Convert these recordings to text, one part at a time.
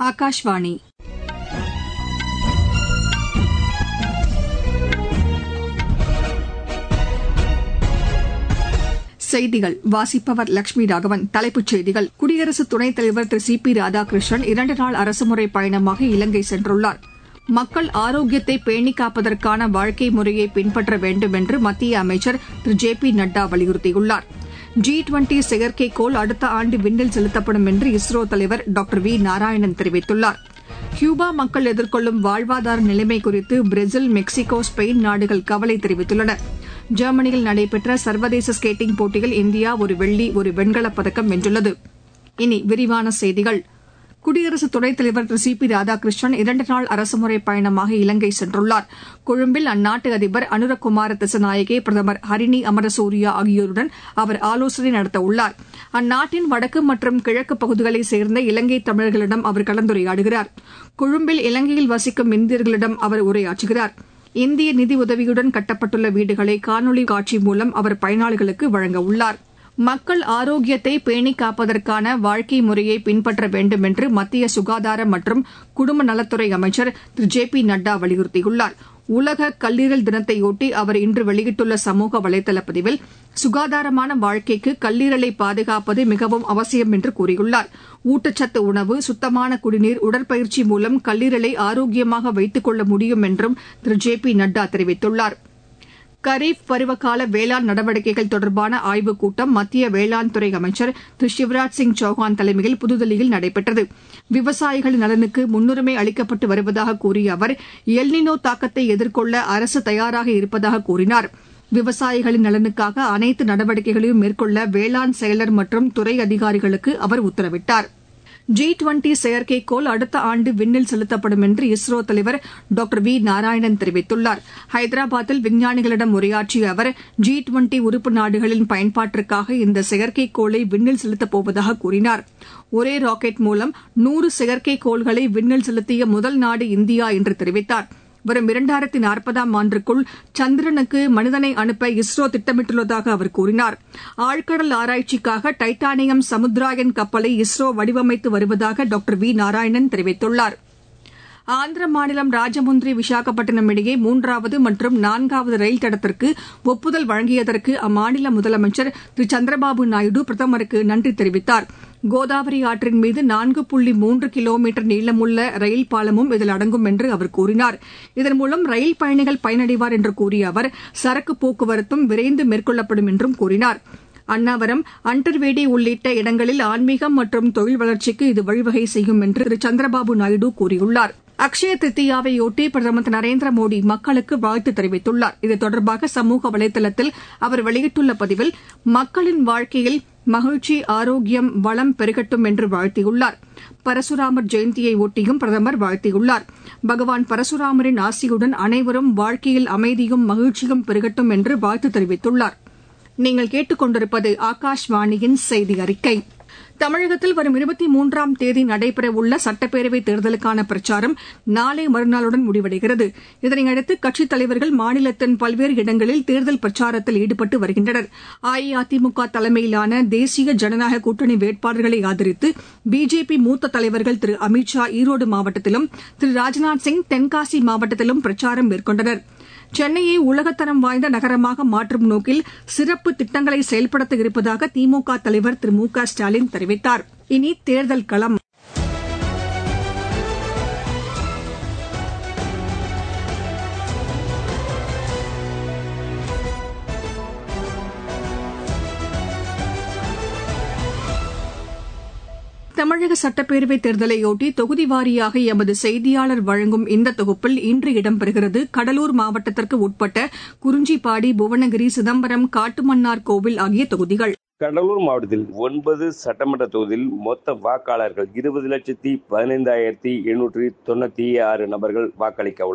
ஆகாஷ்வாணி செய்திகள் வாசிப்பவர் லட்சுமி ராகவன் தலைப்புச் செய்திகள் குடியரசு துணைத் தலைவர் திரு சி பி ராதாகிருஷ்ணன் இரண்டு நாள் அரசுமுறை பயணமாக இலங்கை சென்றுள்ளார் மக்கள் ஆரோக்கியத்தை பேணி காப்பதற்கான வாழ்க்கை முறையை பின்பற்ற வேண்டும் என்று மத்திய அமைச்சர் திரு ஜே பி நட்டா வலியுறுத்தியுள்ளார் ஜி டுவெண்டி செயற்கைக்கோள் அடுத்த ஆண்டு விண்ணில் செலுத்தப்படும் என்று இஸ்ரோ தலைவர் டாக்டர் வி நாராயணன் தெரிவித்துள்ளார் கியூபா மக்கள் எதிர்கொள்ளும் வாழ்வாதார நிலைமை குறித்து பிரேசில் மெக்சிகோ ஸ்பெயின் நாடுகள் கவலை தெரிவித்துள்ளன ஜெர்மனியில் நடைபெற்ற சர்வதேச ஸ்கேட்டிங் போட்டியில் இந்தியா ஒரு வெள்ளி ஒரு வெண்கலப் பதக்கம் வென்றுள்ளது இனி விரிவான செய்திகள் குடியரசு துணைத் தலைவர் திரு சி பி ராதாகிருஷ்ணன் இரண்டு நாள் அரசுமுறை பயணமாக இலங்கை சென்றுள்ளார் கொழும்பில் அந்நாட்டு அதிபர் அனுரகுமார திசநாயகே பிரதமர் ஹரிணி அமரசூரியா ஆகியோருடன் அவர் ஆலோசனை நடத்தவுள்ளார் அந்நாட்டின் வடக்கு மற்றும் கிழக்கு பகுதிகளைச் சேர்ந்த இலங்கை தமிழர்களிடம் அவர் கலந்துரையாடுகிறார் கொழும்பில் இலங்கையில் வசிக்கும் இந்தியர்களிடம் அவர் உரையாற்றுகிறார் இந்திய நிதி உதவியுடன் கட்டப்பட்டுள்ள வீடுகளை காணொலி காட்சி மூலம் அவர் பயனாளிகளுக்கு வழங்க உள்ளார் மக்கள் ஆரோக்கியத்தை பேணி காப்பதற்கான வாழ்க்கை முறையை பின்பற்ற வேண்டும் என்று மத்திய சுகாதார மற்றும் குடும்ப நலத்துறை அமைச்சர் திரு ஜே பி நட்டா வலியுறுத்தியுள்ளார் உலக கல்லீரல் தினத்தையொட்டி அவர் இன்று வெளியிட்டுள்ள சமூக வலைதள பதிவில் சுகாதாரமான வாழ்க்கைக்கு கல்லீரலை பாதுகாப்பது மிகவும் அவசியம் என்று கூறியுள்ளார் ஊட்டச்சத்து உணவு சுத்தமான குடிநீர் உடற்பயிற்சி மூலம் கல்லீரலை ஆரோக்கியமாக வைத்துக் கொள்ள முடியும் என்றும் திரு ஜே பி நட்டா தெரிவித்துள்ளாா் கரீப் பருவகால வேளாண் நடவடிக்கைகள் தொடர்பான ஆய்வுக் கூட்டம் மத்திய வேளாண் துறை அமைச்சர் திரு சிவராஜ் சிங் சௌஹான் தலைமையில் புதுதில்லியில் நடைபெற்றது விவசாயிகளின் நலனுக்கு முன்னுரிமை அளிக்கப்பட்டு வருவதாக கூறிய அவர் எல்னினோ தாக்கத்தை எதிர்கொள்ள அரசு தயாராக இருப்பதாக கூறினார் விவசாயிகளின் நலனுக்காக அனைத்து நடவடிக்கைகளையும் மேற்கொள்ள வேளாண் செயலர் மற்றும் துறை அதிகாரிகளுக்கு அவர் உத்தரவிட்டாா் ஜி டுவெண்டி செயற்கைக்கோள் அடுத்த ஆண்டு விண்ணில் செலுத்தப்படும் என்று இஸ்ரோ தலைவர் டாக்டர் வி நாராயணன் தெரிவித்துள்ளார் ஹைதராபாத்தில் விஞ்ஞானிகளிடம் உரையாற்றிய அவர் ஜி டுவெண்டி உறுப்பு நாடுகளின் பயன்பாட்டிற்காக இந்த செயற்கைக்கோளை விண்ணில் செலுத்தப் போவதாக கூறினார் ஒரே ராக்கெட் மூலம் நூறு செயற்கைக்கோள்களை விண்ணில் செலுத்திய முதல் நாடு இந்தியா என்று தெரிவித்தாா் வரும் இரண்டாயிரத்தி நாற்பதாம் ஆண்டுக்குள் சந்திரனுக்கு மனிதனை அனுப்ப இஸ்ரோ திட்டமிட்டுள்ளதாக அவர் கூறினார் ஆழ்கடல் ஆராய்ச்சிக்காக டைட்டானியம் சமுத்ராயன் கப்பலை இஸ்ரோ வடிவமைத்து வருவதாக டாக்டர் வி நாராயணன் தெரிவித்துள்ளார் ஆந்திர மாநிலம் ராஜமுந்திரி விசாகப்பட்டினம் இடையே மூன்றாவது மற்றும் நான்காவது ரயில் தடத்திற்கு ஒப்புதல் வழங்கியதற்கு அம்மாநில முதலமைச்சர் திரு சந்திரபாபு நாயுடு பிரதமருக்கு நன்றி தெரிவித்தார் கோதாவரி ஆற்றின் மீது நான்கு புள்ளி மூன்று கிலோமீட்டர் நீளமுள்ள ரயில் பாலமும் இதில் அடங்கும் என்று அவர் கூறினார் இதன் மூலம் ரயில் பயணிகள் பயனடைவார் என்று கூறிய அவர் சரக்கு போக்குவரத்தும் விரைந்து மேற்கொள்ளப்படும் என்றும் கூறினார் அன்னாவரம் அண்டர்வேடி உள்ளிட்ட இடங்களில் ஆன்மீகம் மற்றும் தொழில் வளர்ச்சிக்கு இது வழிவகை செய்யும் என்று திரு சந்திரபாபு நாயுடு கூறியுள்ளார் அக்ஷய திருத்தியாவையொட்டி பிரதமர் திரு நரேந்திர மோடி மக்களுக்கு வாழ்த்து தெரிவித்துள்ளார் இது தொடர்பாக சமூக வலைதளத்தில் அவர் வெளியிட்டுள்ள பதிவில் மக்களின் வாழ்க்கையில் மகிழ்ச்சி ஆரோக்கியம் வளம் பெருகட்டும் என்று வாழ்த்தியுள்ளார் பரசுராமர் ஜெயந்தியை ஒட்டியும் பிரதமர் வாழ்த்தியுள்ளார் பகவான் பரசுராமரின் ஆசியுடன் அனைவரும் வாழ்க்கையில் அமைதியும் மகிழ்ச்சியும் பெருகட்டும் என்று வாழ்த்து தெரிவித்துள்ளார் நீங்கள் கேட்டுக்கொண்டிருப்பது ஆகாஷ்வாணியின் செய்தி அறிக்கை தமிழகத்தில் வரும் இருபத்தி மூன்றாம் தேதி நடைபெறவுள்ள சட்டப்பேரவைத் தேர்தலுக்கான பிரச்சாரம் நாளை மறுநாளுடன் முடிவடைகிறது இதனையடுத்து கட்சித் தலைவர்கள் மாநிலத்தின் பல்வேறு இடங்களில் தேர்தல் பிரச்சாரத்தில் ஈடுபட்டு வருகின்றனர் அஇஅதிமுக தலைமையிலான தேசிய ஜனநாயக கூட்டணி வேட்பாளர்களை ஆதரித்து பிஜேபி மூத்த தலைவர்கள் திரு அமித் ஷா ஈரோடு மாவட்டத்திலும் திரு ராஜ்நாத் சிங் தென்காசி மாவட்டத்திலும் பிரச்சாரம் மேற்கொண்டனா் சென்னையை உலகத்தரம் வாய்ந்த நகரமாக மாற்றும் நோக்கில் சிறப்பு திட்டங்களை செயல்படுத்த இருப்பதாக திமுக தலைவர் திரு மு க ஸ்டாலின் தெரிவித்தார் இனி தேர்தல் களம் தமிழக சட்டப்பேரவைத் தேர்தலையொட்டி தொகுதி வாரியாக எமது செய்தியாளர் வழங்கும் இந்த தொகுப்பில் இன்று இடம்பெறுகிறது கடலூர் மாவட்டத்திற்கு உட்பட்ட குறிஞ்சிப்பாடி புவனகிரி சிதம்பரம் காட்டுமன்னார் கோவில் ஆகிய தொகுதிகள் கடலூர் மாவட்டத்தில் ஒன்பது சட்டமன்ற தொகுதியில் மொத்த வாக்காளர்கள் இருபது லட்சத்தி பதினைந்தாயிரத்தி எண்ணூற்றி தொண்ணூத்தி ஆறு நபர்கள் வாக்களிக்க உள்ளனர்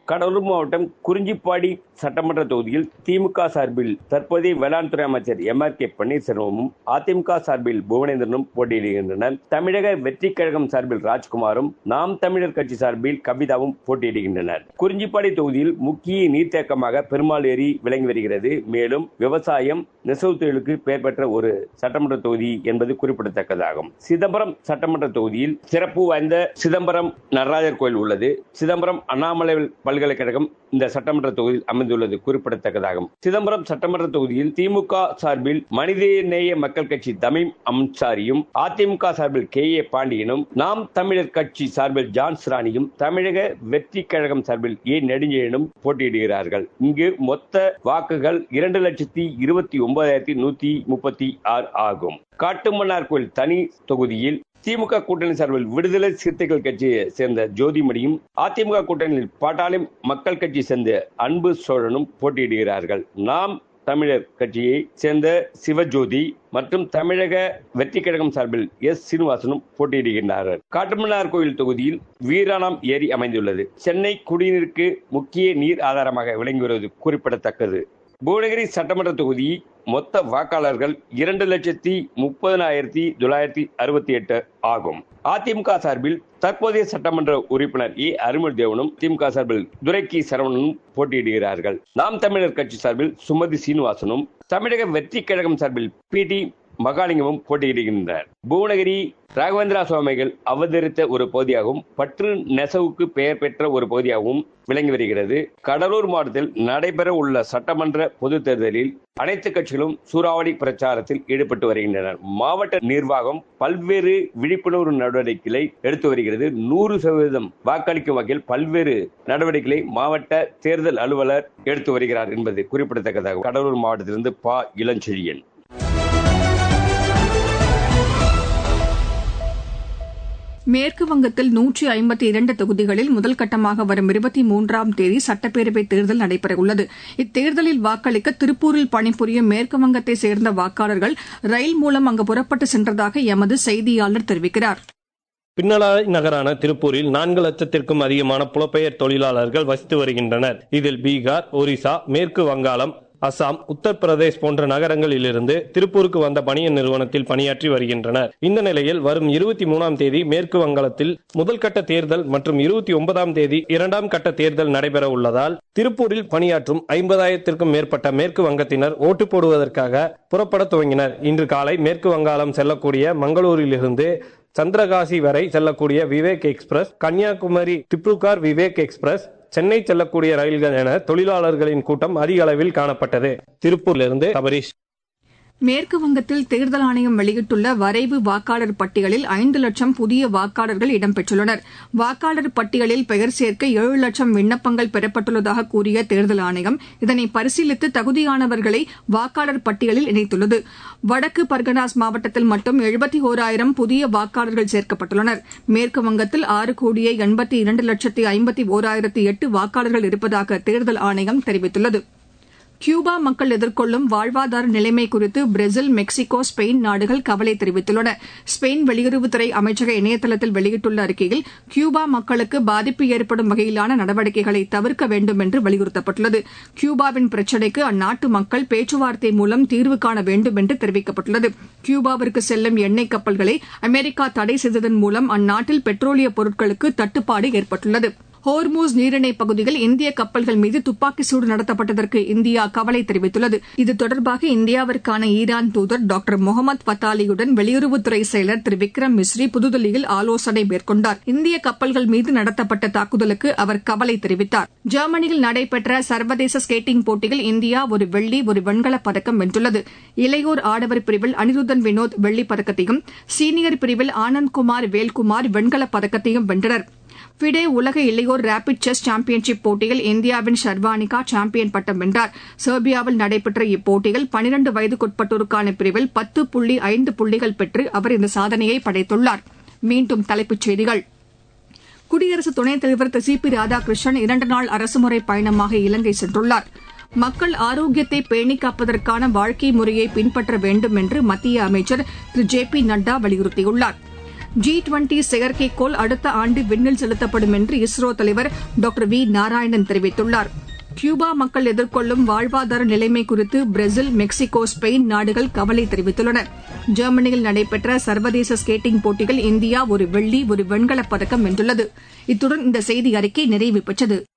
கடலூர் மாவட்டம் குறிஞ்சிப்பாடி சட்டமன்ற தொகுதியில் திமுக சார்பில் தற்போதைய வேளாண் துறை அமைச்சர் எம் ஆர் கே பன்னீர்செல்வமும் அதிமுக சார்பில் புவனேந்திரனும் போட்டியிடுகின்றனர் தமிழக வெற்றி கழகம் சார்பில் ராஜ்குமாரும் நாம் தமிழர் கட்சி சார்பில் கவிதாவும் போட்டியிடுகின்றனர் குறிஞ்சிப்பாடி தொகுதியில் முக்கிய நீர்த்தேக்கமாக பெருமாள் ஏரி விளங்கி வருகிறது மேலும் விவசாயம் நெசவு தொழிலுக்கு பெயர் பெற்ற ஒரு சட்டமன்ற தொகுதி என்பது குறிப்பிடத்தக்கதாகும் சிதம்பரம் சட்டமன்ற தொகுதியில் சிறப்பு வாய்ந்த சிதம்பரம் நடராஜர் கோயில் உள்ளது சிதம்பரம் அண்ணாமலை பல்கலைக்கழகம் இந்த சட்டமன்ற தொகுதியில் அமைந்துள்ளது குறிப்பிடத்தக்கதாகும் சிதம்பரம் சட்டமன்ற தொகுதியில் திமுக சார்பில் மனிதநேய மக்கள் கட்சி தமிம் அம்சாரியும் அதிமுக சார்பில் கே ஏ பாண்டியனும் நாம் தமிழர் கட்சி சார்பில் ஜான்ஸ் ராணியும் தமிழக வெற்றி கழகம் சார்பில் ஏ நெடுஞ்செழியனும் போட்டியிடுகிறார்கள் இங்கு மொத்த வாக்குகள் இரண்டு லட்சத்தி இருபத்தி ஒன்பதாயிரத்தி நூத்தி முப்பத்தி ஆறு ஆகும் காட்டுமன்னார் கோயில் தனி தொகுதியில் திமுக கூட்டணி சார்பில் விடுதலை சிறுத்தைகள் கட்சியை சேர்ந்த ஜோதிமணியும் அதிமுக கூட்டணியில் பாட்டாளி மக்கள் கட்சி சேர்ந்த அன்பு சோழனும் போட்டியிடுகிறார்கள் நாம் தமிழர் கட்சியை சேர்ந்த சிவஜோதி மற்றும் தமிழக வெற்றி கழகம் சார்பில் எஸ் சீனிவாசனும் போட்டியிடுகின்றனர் காட்டுமன்னார் கோயில் தொகுதியில் வீராணம் ஏரி அமைந்துள்ளது சென்னை குடிநீருக்கு முக்கிய நீர் ஆதாரமாக விளங்கி வருவது குறிப்பிடத்தக்கது புவனகிரி சட்டமன்ற தொகுதி மொத்த வாக்காளர்கள் இரண்டு லட்சத்தி முப்பதனாயிரத்தி தொள்ளாயிரத்தி அறுபத்தி எட்டு ஆகும் அதிமுக சார்பில் தற்போதைய சட்டமன்ற உறுப்பினர் ஏ அருமல் தேவனும் திமுக சார்பில் துரைக்கி சரவணனும் போட்டியிடுகிறார்கள் நாம் தமிழர் கட்சி சார்பில் சுமதி சீனிவாசனும் தமிழக வெற்றி கழகம் சார்பில் பி டி மகாலிங்கமும் போட்டியிடுகின்றனர் புவனகிரி ராகவேந்திரா சுவாமிகள் அவதரித்த ஒரு பகுதியாகவும் பற்று நெசவுக்கு பெயர் பெற்ற ஒரு பகுதியாகவும் விளங்கி வருகிறது கடலூர் மாவட்டத்தில் நடைபெற உள்ள சட்டமன்ற பொதுத் தேர்தலில் அனைத்து கட்சிகளும் சூறாவளி பிரச்சாரத்தில் ஈடுபட்டு வருகின்றனர் மாவட்ட நிர்வாகம் பல்வேறு விழிப்புணர்வு நடவடிக்கைகளை எடுத்து வருகிறது நூறு சதவீதம் வாக்களிக்கும் வகையில் பல்வேறு நடவடிக்கைகளை மாவட்ட தேர்தல் அலுவலர் எடுத்து வருகிறார் என்பது குறிப்பிடத்தக்கதாகும் கடலூர் மாவட்டத்திலிருந்து பா இளஞ்செழியன் மேற்கு வங்கத்தில் நூற்றி ஐம்பத்தி இரண்டு தொகுதிகளில் முதல் கட்டமாக வரும் இருபத்தி மூன்றாம் தேதி சட்டப்பேரவை தேர்தல் நடைபெறவுள்ளது இத்தேர்தலில் வாக்களிக்க திருப்பூரில் பணிபுரியும் மேற்கு வங்கத்தை சேர்ந்த வாக்காளர்கள் ரயில் மூலம் அங்கு புறப்பட்டு சென்றதாக எமது செய்தியாளர் தெரிவிக்கிறார் பின்னலாய் நகரான திருப்பூரில் நான்கு லட்சத்திற்கும் அதிகமான புலப்பெயர் தொழிலாளர்கள் வசித்து வருகின்றனர் இதில் பீகார் ஒரிசா மேற்கு வங்காளம் அசாம் உத்தரப்பிரதேஷ் போன்ற நகரங்களிலிருந்து திருப்பூருக்கு வந்த பணியன் நிறுவனத்தில் பணியாற்றி வருகின்றனர் இந்த நிலையில் வரும் இருபத்தி மூணாம் தேதி மேற்கு வங்காளத்தில் முதல் கட்ட தேர்தல் மற்றும் இருபத்தி ஒன்பதாம் தேதி இரண்டாம் கட்ட தேர்தல் நடைபெற உள்ளதால் திருப்பூரில் பணியாற்றும் ஐம்பதாயிரத்திற்கும் மேற்பட்ட மேற்கு வங்கத்தினர் ஓட்டு போடுவதற்காக புறப்பட துவங்கினர் இன்று காலை மேற்கு வங்காளம் செல்லக்கூடிய மங்களூரிலிருந்து சந்திரகாசி வரை செல்லக்கூடிய விவேக் எக்ஸ்பிரஸ் கன்னியாகுமரி திப்ருகார் விவேக் எக்ஸ்பிரஸ் சென்னை செல்லக்கூடிய ரயில்கள் என தொழிலாளர்களின் கூட்டம் அதிக அளவில் காணப்பட்டது திருப்பூரிலிருந்து சபரீஷ் மேற்கு வங்கத்தில் தேர்தல் ஆணையம் வெளியிட்டுள்ள வரைவு வாக்காளர் பட்டியலில் ஐந்து லட்சம் புதிய வாக்காளர்கள் இடம்பெற்றுள்ளனர் வாக்காளர் பட்டியலில் பெயர் சேர்க்க ஏழு லட்சம் விண்ணப்பங்கள் பெறப்பட்டுள்ளதாக கூறிய தேர்தல் ஆணையம் இதனை பரிசீலித்து தகுதியானவர்களை வாக்காளர் பட்டியலில் இணைத்துள்ளது வடக்கு பர்கனாஸ் மாவட்டத்தில் மட்டும் எழுபத்தி ஓராயிரம் புதிய வாக்காளர்கள் சேர்க்கப்பட்டுள்ளனர் மேற்கு வங்கத்தில் ஆறு கோடியே எண்பத்தி இரண்டு லட்சத்தி ஐம்பத்தி ஓராயிரத்தி எட்டு வாக்காளர்கள் இருப்பதாக தேர்தல் ஆணையம் தெரிவித்துள்ளது கியூபா மக்கள் எதிர்கொள்ளும் வாழ்வாதார நிலைமை குறித்து பிரேசில் மெக்சிகோ ஸ்பெயின் நாடுகள் கவலை தெரிவித்துள்ளன ஸ்பெயின் வெளியுறவுத்துறை அமைச்சக இணையதளத்தில் வெளியிட்டுள்ள அறிக்கையில் கியூபா மக்களுக்கு பாதிப்பு ஏற்படும் வகையிலான நடவடிக்கைகளை தவிர்க்க வேண்டும் என்று வலியுறுத்தப்பட்டுள்ளது கியூபாவின் பிரச்சினைக்கு அந்நாட்டு மக்கள் பேச்சுவார்த்தை மூலம் தீர்வு காண வேண்டும் என்று தெரிவிக்கப்பட்டுள்ளது கியூபாவிற்கு செல்லும் எண்ணெய் கப்பல்களை அமெரிக்கா தடை செய்ததன் மூலம் அந்நாட்டில் பெட்ரோலிய பொருட்களுக்கு தட்டுப்பாடு ஏற்பட்டுள்ளது ஹோர்மூஸ் நீரிணை பகுதியில் இந்திய கப்பல்கள் மீது துப்பாக்கி சூடு நடத்தப்பட்டதற்கு இந்தியா கவலை தெரிவித்துள்ளது இது தொடர்பாக இந்தியாவிற்கான ஈரான் தூதர் டாக்டர் முகமது பத்தாலியுடன் வெளியுறவுத்துறை செயலர் திரு விக்ரம் மிஸ்ரி புதுதில்லியில் ஆலோசனை மேற்கொண்டார் இந்திய கப்பல்கள் மீது நடத்தப்பட்ட தாக்குதலுக்கு அவர் கவலை தெரிவித்தார் ஜெர்மனியில் நடைபெற்ற சர்வதேச ஸ்கேட்டிங் போட்டியில் இந்தியா ஒரு வெள்ளி ஒரு வெண்கலப் பதக்கம் வென்றுள்ளது இளையோர் ஆடவர் பிரிவில் அனிருத்தன் வினோத் வெள்ளிப் பதக்கத்தையும் சீனியர் பிரிவில் ஆனந்த்குமார் வேல்குமார் வெண்கலப் பதக்கத்தையும் வென்றனர் ஃபிடே உலக இளையோர் ரேபிட் செஸ் சாம்பியன்ஷிப் போட்டியில் இந்தியாவின் ஷர்வானிகா சாம்பியன் பட்டம் வென்றார் செர்பியாவில் நடைபெற்ற இப்போட்டியில் பனிரண்டு வயதுக்குட்பட்டோருக்கான பிரிவில் பத்து புள்ளி ஐந்து புள்ளிகள் பெற்று அவர் இந்த சாதனையை படைத்துள்ளார் மீண்டும் தலைப்புச் செய்திகள் குடியரசு துணைத் தலைவர் திரு சி பி ராதாகிருஷ்ணன் இரண்டு நாள் அரசுமுறை பயணமாக இலங்கை சென்றுள்ளார் மக்கள் ஆரோக்கியத்தை பேணி காப்பதற்கான வாழ்க்கை முறையை பின்பற்ற வேண்டும் என்று மத்திய அமைச்சர் திரு ஜே பி நட்டா வலியுறுத்தியுள்ளார் ஜி டுவெண்டி செயற்கைக்கோள் அடுத்த ஆண்டு விண்ணில் செலுத்தப்படும் என்று இஸ்ரோ தலைவர் டாக்டர் வி நாராயணன் தெரிவித்துள்ளார் கியூபா மக்கள் எதிர்கொள்ளும் வாழ்வாதார நிலைமை குறித்து பிரேசில் மெக்சிகோ ஸ்பெயின் நாடுகள் கவலை தெரிவித்துள்ளன ஜெர்மனியில் நடைபெற்ற சர்வதேச ஸ்கேட்டிங் போட்டியில் இந்தியா ஒரு வெள்ளி ஒரு வெண்கலப் பதக்கம் வென்றுள்ளது இத்துடன் இந்த செய்தி அறிக்கை நிறைவு பெற்றது